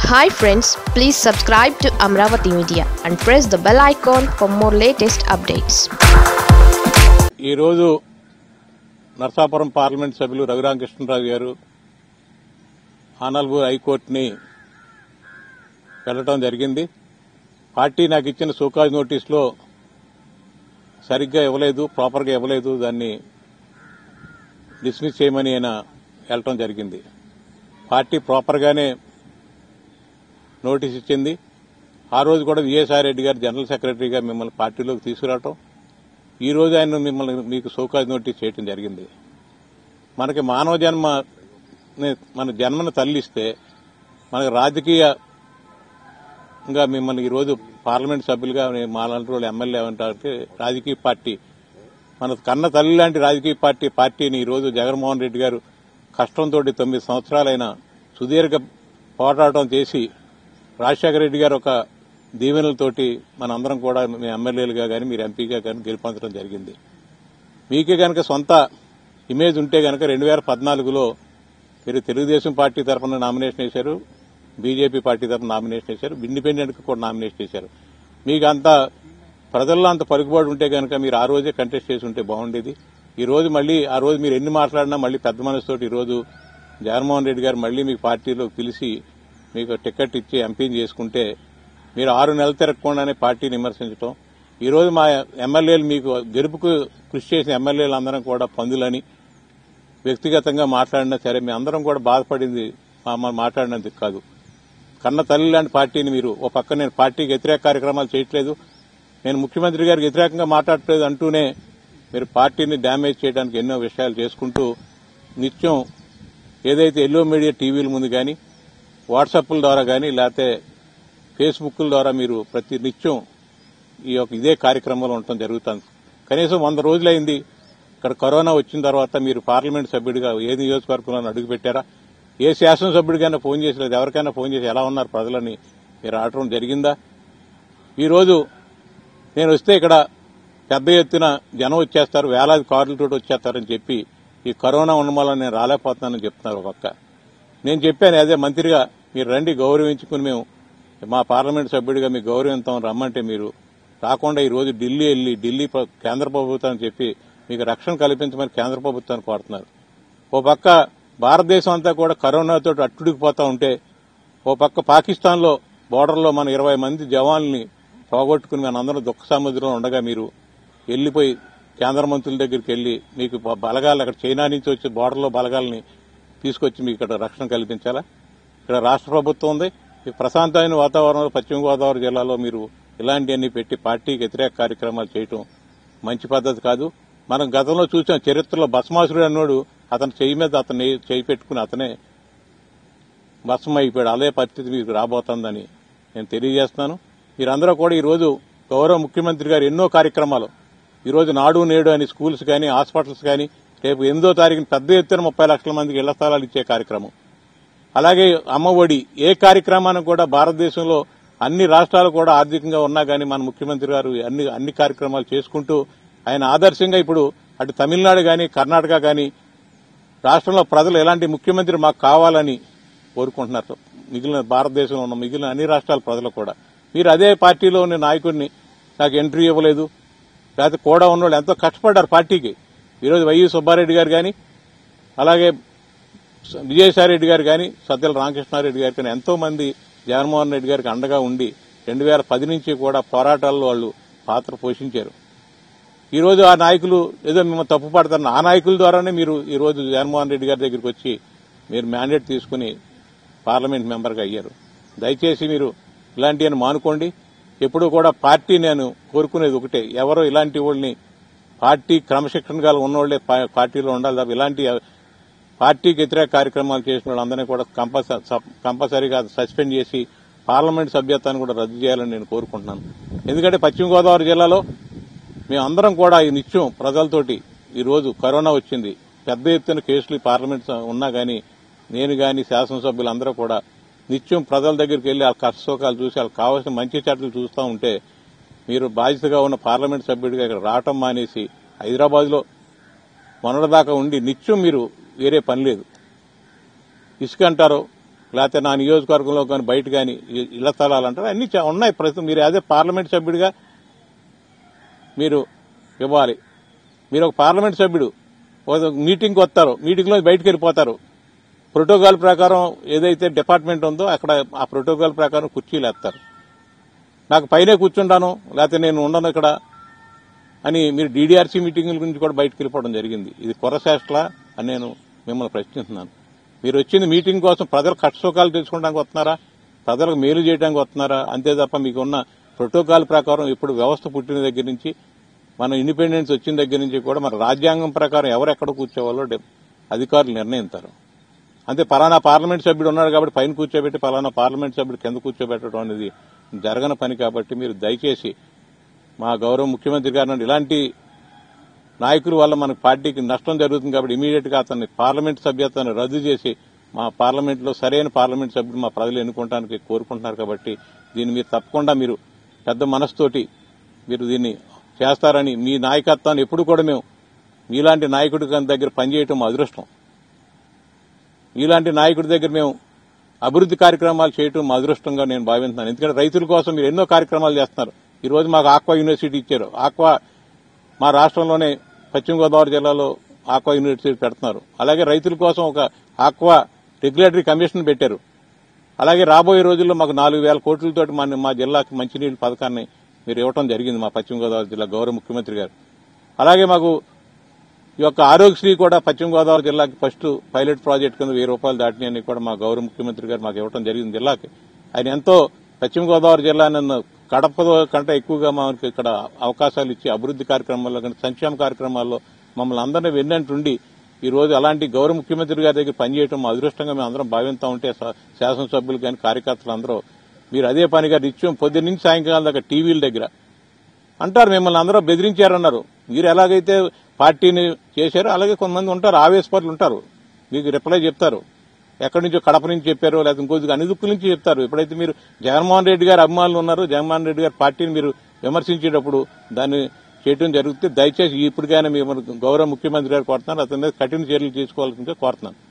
hi friends please subscribe to Amaravati media and press the bell icon for more latest updates ఈరోజు Narsapuram parliament సభ్యులు రఘురామకృష్ణరాజు గారు ఆనల్బు హైకోర్టుని వెళ్ళటం జరిగింది party నాకు ఇచ్చిన సోకాజ్ నోటీసులో సరిగ్గా ఇవ్వలేదు ప్రాపర్గా ఇవ్వలేదు దాన్ని డిస్మిస్ చేయమని ఆయన వెళ్ళటం జరిగింది పార్టీ ప్రాపర్గానే నోటీస్ ఇచ్చింది ఆ రోజు కూడా విజయసాయి రెడ్డి గారు జనరల్ సెక్రటరీగా మిమ్మల్ని పార్టీలోకి తీసుకురావటం ఈ రోజు ఆయన మిమ్మల్ని మీకు సోకాజ్ నోటీస్ చేయడం జరిగింది మనకి మానవ జన్మ మన జన్మను తల్లిస్తే మనకి రాజకీయంగా మిమ్మల్ని ఈ రోజు పార్లమెంట్ సభ్యులుగా మాలాంటి వాళ్ళు ఎమ్మెల్యే అంటే రాజకీయ పార్టీ మన కన్న తల్లి లాంటి రాజకీయ పార్టీ పార్టీని ఈ రోజు జగన్మోహన్ రెడ్డి గారు కష్టంతో తొమ్మిది సంవత్సరాలైన సుదీర్ఘ పోరాటం చేసి రాజశేఖర రెడ్డి గారు ఒక దీవెనలతోటి మనందరం కూడా మీ ఎమ్మెల్యేలుగా కానీ మీరు ఎంపీగా కానీ గెలుపొందడం జరిగింది మీకే కనుక సొంత ఇమేజ్ ఉంటే కనుక రెండు వేల పద్నాలుగులో మీరు తెలుగుదేశం పార్టీ తరఫున నామినేషన్ వేశారు బీజేపీ పార్టీ తరఫున నామినేషన్ వేశారు ఇండిపెండెంట్ కూడా నామినేషన్ చేశారు మీకు అంత ప్రజల్లో అంత పలుకుబాటు ఉంటే కనుక మీరు ఆ రోజే కంటెస్ట్ చేసి ఉంటే బాగుండేది ఈ రోజు మళ్ళీ ఆ రోజు మీరు ఎన్ని మాట్లాడినా మళ్ళీ పెద్ద మనసుతోటి ఈ రోజు జగన్మోహన్ రెడ్డి గారు మళ్ళీ మీకు పార్టీలోకి పిలిచి మీకు టికెట్ ఇచ్చి ఎంపీని చేసుకుంటే మీరు ఆరు నెలలు తిరగకుండానే పార్టీని విమర్శించడం ఈ రోజు మా ఎమ్మెల్యేలు మీకు గెలుపుకు కృషి చేసిన ఎమ్మెల్యేలు అందరం కూడా పందులని వ్యక్తిగతంగా మాట్లాడినా సరే మీ అందరం కూడా బాధపడింది మా మాట్లాడినందుకు కాదు కన్న తల్లి లాంటి పార్టీని మీరు ఓ పక్క నేను పార్టీకి వ్యతిరేక కార్యక్రమాలు చేయట్లేదు నేను ముఖ్యమంత్రి గారికి వ్యతిరేకంగా మాట్లాడట్లేదు అంటూనే మీరు పార్టీని డ్యామేజ్ చేయడానికి ఎన్నో విషయాలు చేసుకుంటూ నిత్యం ఏదైతే ఎల్లో మీడియా టీవీల ముందు కానీ వాట్సాప్ల ద్వారా కానీ లేకపోతే ఫేస్బుక్ల ద్వారా మీరు ప్రతి నిత్యం ఈ యొక్క ఇదే కార్యక్రమంలో ఉండటం జరుగుతుంది కనీసం వంద రోజులైంది ఇక్కడ కరోనా వచ్చిన తర్వాత మీరు పార్లమెంట్ సభ్యుడిగా ఏ నియోజకవర్గంలో అడుగుపెట్టారా ఏ శాసనసభ్యుడికైనా ఫోన్ చేసి లేదా ఎవరికైనా ఫోన్ చేసి ఎలా ఉన్నారు ప్రజలని మీరు ఆడటం జరిగిందా ఈ రోజు నేను వస్తే ఇక్కడ పెద్ద ఎత్తున జనం వచ్చేస్తారు వేలాది కార్లతో వచ్చేస్తారని చెప్పి ఈ కరోనా ఉన్నమాలని నేను రాలేకపోతున్నానని చెప్తున్నారు ఒక పక్క నేను చెప్పాను అదే మంత్రిగా మీరు రండి గౌరవించుకుని మేము మా పార్లమెంట్ సభ్యుడిగా మీకు గౌరవించాం రమ్మంటే మీరు రాకుండా ఈ రోజు ఢిల్లీ వెళ్లి ఢిల్లీ కేంద్ర ప్రభుత్వాన్ని చెప్పి మీకు రక్షణ కల్పించమని కేంద్ర ప్రభుత్వాన్ని కోరుతున్నారు ఓ పక్క భారతదేశం అంతా కూడా కరోనాతో అట్టుడికిపోతా ఉంటే ఓ పక్క పాకిస్తాన్లో బోర్డర్లో మన ఇరవై మంది జవాన్లని పోగొట్టుకుని మనందరం దుఃఖ సముద్రంలో ఉండగా మీరు వెళ్లిపోయి కేంద్ర మంత్రుల దగ్గరికి వెళ్లి మీకు బలగాలు అక్కడ చైనా నుంచి వచ్చే బోర్డర్లో బలగాలని తీసుకొచ్చి మీకు ఇక్కడ రక్షణ కల్పించాలా ఇక్కడ రాష్ట్ర ప్రభుత్వం ఉంది ప్రశాంతమైన వాతావరణంలో పశ్చిమ గోదావరి జిల్లాలో మీరు ఇలాంటివన్నీ పెట్టి పార్టీకి వ్యతిరేక కార్యక్రమాలు చేయటం మంచి పద్ధతి కాదు మనం గతంలో చూసిన చరిత్రలో భస్మాసురుడు అన్నాడు అతని చెయ్యి మీద అతన్ని చేయి పెట్టుకుని అతనే భస్మం అయిపోయాడు అదే పరిస్థితి మీకు రాబోతోందని నేను తెలియజేస్తున్నాను మీరందరూ కూడా ఈ రోజు గౌరవ ముఖ్యమంత్రి గారు ఎన్నో కార్యక్రమాలు ఈ రోజు నాడు నేడు అని స్కూల్స్ కానీ హాస్పిటల్స్ కానీ రేపు ఎనిమిదో తారీఖున పెద్ద ఎత్తున ముప్పై లక్షల మందికి ఇళ్ల స్థలాలు ఇచ్చే కార్యక్రమం అలాగే అమ్మఒడి ఏ కార్యక్రమానికి కూడా భారతదేశంలో అన్ని రాష్ట్రాలు కూడా ఆర్థికంగా ఉన్నా కానీ మన ముఖ్యమంత్రి గారు అన్ని అన్ని కార్యక్రమాలు చేసుకుంటూ ఆయన ఆదర్శంగా ఇప్పుడు అటు తమిళనాడు కానీ కర్ణాటక కానీ రాష్ట్రంలో ప్రజలు ఎలాంటి ముఖ్యమంత్రి మాకు కావాలని కోరుకుంటున్నారు మిగిలిన భారతదేశంలో ఉన్న మిగిలిన అన్ని రాష్ట్రాల ప్రజలు కూడా మీరు అదే పార్టీలో ఉన్న నాయకుడిని నాకు ఎంట్రీ ఇవ్వలేదు లేకపోతే కూడా ఉన్నవాళ్ళు ఎంతో కష్టపడ్డారు పార్టీకి ఈరోజు వైవి సుబ్బారెడ్డి గారు కానీ అలాగే విజయసాయి రెడ్డి గారు కానీ సత్యల రామకృష్ణారెడ్డి గారు కానీ ఎంతో మంది జగన్మోహన్ రెడ్డి గారికి అండగా ఉండి రెండు వేల పది నుంచి కూడా పోరాటాల్లో వాళ్ళు పాత్ర పోషించారు ఈ రోజు ఆ నాయకులు ఏదో మిమ్మల్ని తప్పు పడతారు ఆ నాయకుల ద్వారానే మీరు ఈ రోజు జగన్మోహన్ రెడ్డి గారి దగ్గరికి వచ్చి మీరు మ్యాండేట్ తీసుకుని పార్లమెంట్ మెంబర్గా అయ్యారు దయచేసి మీరు ఇలాంటివన్నీ మానుకోండి ఎప్పుడు కూడా పార్టీ నేను కోరుకునేది ఒకటే ఎవరో ఇలాంటి వాళ్ళని పార్టీ క్రమశిక్షణగా ఉన్నవాళ్లే పార్టీలో ఉండాలి తప్ప ఇలాంటి పార్టీకి వ్యతిరేక కార్యక్రమాలు చేసిన వాళ్ళందరినీ కూడా కంపల్సరీగా సస్పెండ్ చేసి పార్లమెంట్ సభ్యత్వాన్ని కూడా రద్దు చేయాలని నేను కోరుకుంటున్నాను ఎందుకంటే పశ్చిమ గోదావరి జిల్లాలో మేమందరం కూడా ఈ నిత్యం ప్రజలతోటి ఈ రోజు కరోనా వచ్చింది పెద్ద ఎత్తున కేసులు పార్లమెంట్ ఉన్నా గానీ నేను గాని శాసనసభ్యులందరూ కూడా నిత్యం ప్రజల దగ్గరికి వెళ్లి వాళ్ళ కష్టసుఖాలు చూసి వాళ్ళకి కావాల్సిన మంచి చెట్లు చూస్తూ ఉంటే మీరు బాధ్యతగా ఉన్న పార్లమెంట్ సభ్యుడిగా ఇక్కడ రావటం మానేసి హైదరాబాద్ లో మొన్నటిదాకా ఉండి నిత్యం మీరు వేరే పని లేదు ఇసుక అంటారు లేకపోతే నా నియోజకవర్గంలో కానీ బయట కానీ ఇ- ఇళ్ల స్థలాలు అంటారు అన్ని చా- ఉన్నాయి ప్రస్తుతం మీరు అదే పార్లమెంట్ సభ్యుడిగా మీరు ఇవ్వాలి మీరు ఒక పార్లమెంట్ సభ్యుడు ఒక మీటింగ్కి వస్తారు మీటింగ్లో బయటకు వెళ్ళిపోతారు ప్రోటోకాల్ ప్రకారం ఏదైతే డిపార్ట్మెంట్ ఉందో అక్కడ ఆ ప్రోటోకాల్ ప్రకారం కుర్చీలు వేస్తారు నాకు పైనే కూర్చుంటాను లేకపోతే నేను ఉండను ఇక్కడ అని మీరు డీడీఆర్సీ మీటింగుల గురించి కూడా బయటకు వెళ్ళిపోవడం జరిగింది ఇది కొరశాస్ట్లా అని నేను మిమ్మల్ని ప్రశ్నిస్తున్నాను మీరు వచ్చింది మీటింగ్ కోసం ప్రజల కష్టసుఖాలు తెలుసుకోవడానికి వస్తున్నారా ప్రజలకు మేలు చేయడానికి వస్తున్నారా అంతే తప్ప మీకు ఉన్న ప్రోటోకాల్ ప్రకారం ఇప్పుడు వ్యవస్థ పుట్టిన దగ్గర నుంచి మన ఇండిపెండెన్స్ వచ్చిన దగ్గర నుంచి కూడా మన రాజ్యాంగం ప్రకారం ఎవరు ఎక్కడ కూర్చోవాలో డి- అధికారులు నిర్ణయిస్తారు అంతే పలానా పార్లమెంట్ సభ్యుడు ఉన్నాడు కాబట్టి పైన కూర్చోబెట్టి పలానా పార్లమెంట్ సభ్యుడు కింద కూర్చోబెట్టడం అనేది జరగని పని కాబట్టి మీరు దయచేసి మా గౌరవ ముఖ్యమంత్రి గారు నుండి ఇలాంటి నాయకుల వల్ల మన పార్టీకి నష్టం జరుగుతుంది కాబట్టి ఇమీడియట్ గా అతన్ని పార్లమెంట్ సభ్యత్వాన్ని రద్దు చేసి మా పార్లమెంట్ లో సరైన పార్లమెంట్ సభ్యుడు మా ప్రజలు ఎన్నుకోవడానికి కోరుకుంటున్నారు కాబట్టి దీన్ని మీరు తప్పకుండా మీరు పెద్ద మనసుతోటి మీరు దీన్ని చేస్తారని మీ నాయకత్వాన్ని ఎప్పుడు కూడా మేము మీలాంటి నాయకుడి దగ్గర పనిచేయటం మా అదృష్టం ఇలాంటి నాయకుడి దగ్గర మేము అభివృద్ధి కార్యక్రమాలు చేయటం మా అదృష్టంగా నేను భావిస్తున్నాను ఎందుకంటే రైతుల కోసం మీరు ఎన్నో కార్యక్రమాలు చేస్తున్నారు ఈ రోజు మాకు ఆక్వా యూనివర్సిటీ ఇచ్చారు ఆక్వా మా రాష్ట్రంలోనే పశ్చిమ గోదావరి జిల్లాలో ఆక్వా యూనివర్సిటీ పెడుతున్నారు అలాగే రైతుల కోసం ఒక ఆక్వా రెగ్యులేటరీ కమిషన్ పెట్టారు అలాగే రాబోయే రోజుల్లో మాకు నాలుగు వేల కోట్లతోటి మన మా జిల్లాకి మంచినీటి పథకాన్ని మీరు ఇవ్వడం జరిగింది మా పశ్చిమ గోదావరి జిల్లా గౌరవ ముఖ్యమంత్రి గారు అలాగే మాకు ఈ యొక్క ఆరోగ్యశ్రీ కూడా పశ్చిమ గోదావరి జిల్లాకి ఫస్ట్ పైలట్ ప్రాజెక్ట్ కింద వెయ్యి రూపాయలు దాటినాయని కూడా మా గౌరవ ముఖ్యమంత్రి గారు మాకు ఇవ్వడం జరిగింది జిల్లాకి ఆయన ఎంతో పశ్చిమ గోదావరి జిల్లా నన్ను కడప కంటే ఎక్కువగా మనకి ఇక్కడ అవకాశాలు ఇచ్చి అభివృద్ధి కార్యక్రమాల్లో కానీ సంక్షేమ కార్యక్రమాల్లో మమ్మల్ని అందరినీ వెన్నంటుండి ఈ రోజు అలాంటి గౌరవ ముఖ్యమంత్రి గారి దగ్గర పనిచేయడం మా అదృష్టంగా మేము అందరం భావిస్తూ ఉంటే శా- శాసనసభ్యులు కానీ కార్యకర్తలు అందరూ మీరు అదే పనిగా నిత్యం పొద్దున్న నుంచి సాయంకాలం దాకా టీవీల దగ్గర అంటారు మిమ్మల్ని అందరూ బెదిరించారన్నారు మీరు ఎలాగైతే పార్టీని చేశారో అలాగే కొంతమంది ఉంటారు ఆవేశపరులు ఉంటారు మీకు రిప్లై చెప్తారు ఎక్కడి నుంచో కడప నుంచి చెప్పారో లేకపోతే ఇంకొద్దిగా అన్ని దుక్కుల నుంచి చెప్తారు ఎప్పుడైతే మీరు జగన్మోహన్ రెడ్డి గారు అభిమానులు ఉన్నారో జగన్మోహన్ రెడ్డి గారి పార్టీని మీరు విమర్శించేటప్పుడు దాన్ని చేయడం జరుగుతుంది దయచేసి ఇప్పటికైనా మేము గౌరవ ముఖ్యమంత్రి గారు కోరుతున్నారు అతని మీద కఠిన చర్యలు తీసుకోవాల్సిందిగా కోరుతున్నాను